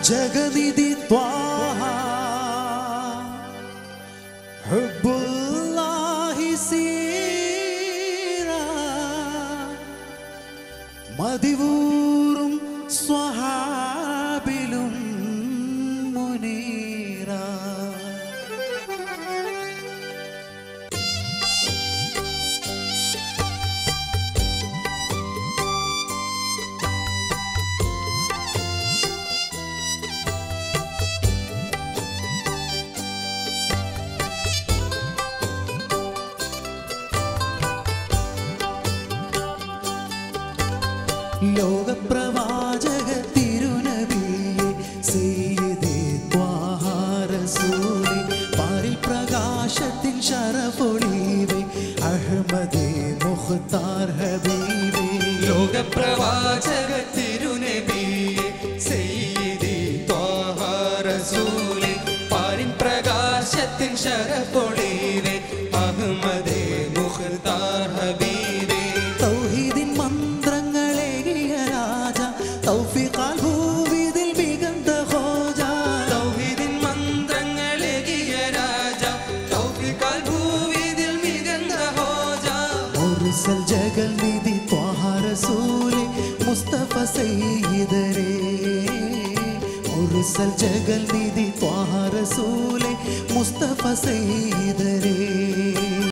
ജഗനിധി ത്വാഹ ഹുബ്ബുല്ലാഹി സീറ മതിവൂറും സ്വഹാബിലും മുനീറ ലോകപ്രവാചക തിരുനബിയെ സയ്യിദേ ത്വാഹ റസൂലേ പാരിൽ പ്രകാശത്തിൻ ശരഫൊളിവേ അഹ്മദേ മുഖ്താർ ഹബീബേ ലോകപ്രവാചക തിരുനബിയെ സയ്യിദി ത്വാഹ റസൂലേ പാരിൻ പ്രകാശത്തിൻ ശരപൊളിവേ അഹ്മദേ മുഖ്താർ ഹബീബേ തൗഹീദിൻ മന്ത്രങ്ങളേകിയ രാജ തൗഫീഖാൽ ഭൂവിതിൽ മികந்த ഹോജ തൗഹീദിൻ മന്ത്രങ്ങളെകിയ രാജ തൗഫീഖാൽ ഭൂവിതിൽ മികந்த ഹോജ മുർസൽ ജഗൽ നിധി ത്വാഹ റസൂലേ മുസ്തഫ സയ്യിദരേ മുർസൽ ജഗൽ നിധി ത്വാഹ റസൂലേ മുസ്തഫ സയ്യിദരേ